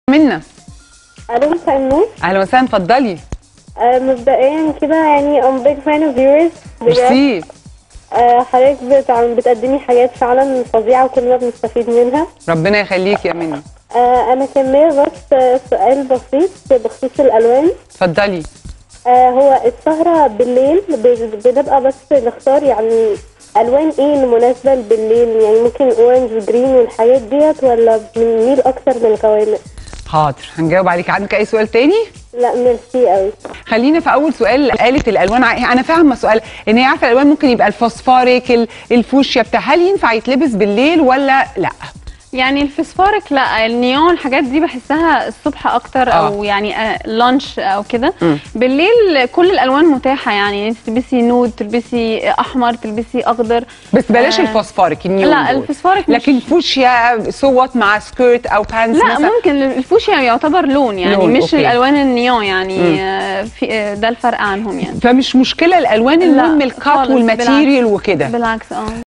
منا الو مساء النور اهلا وسهلا اتفضلي آه، مبدئيا كده يعني I'm big fan of yours بجد ميرسي آه، حضرتك بتع- بتقدمي حاجات فعلا فظيعة وكلنا بنستفيد منها ربنا يخليك يا منى آه، أنا كان ليا بس آه، سؤال بسيط بخصوص الألوان اتفضلي آه، هو السهرة بالليل ب- بنبقى بس نختار يعني ألوان إيه المناسبة بالليل يعني ممكن أورنج وجرين والحاجات ديت ولا بنميل أكتر للغوامق حاضر هنجاوب عليك عندك اي سؤال تاني لا ميرسي قوي خلينا في اول سؤال قالت الالوان ع- انا فاهمه سؤال ان هي عارفه الالوان ممكن يبقى الفوسفوريك ال- الفوشيا بتاع هل ينفع يتلبس بالليل ولا لا يعني الفسفورك لا النيون الحاجات دي بحسها الصبح اكتر او آه. يعني آه، لانش او كده مم. بالليل كل الالوان متاحه يعني انت تلبسي نود تلبسي احمر تلبسي اخضر بس بلاش آه. الفوسفوريك النيون لا دول. الفسفورك مش لكن فوشيا صوت مع سكيرت او بانس لا مثلا ممكن الفوشيا يعتبر لون يعني لون، مش أوكي. الالوان النيون يعني مم. آه، في آه، ده الفرق عنهم يعني فمش مشكله الالوان لا، المهم الكات خالص، والماتيريال وكده بالعكس اه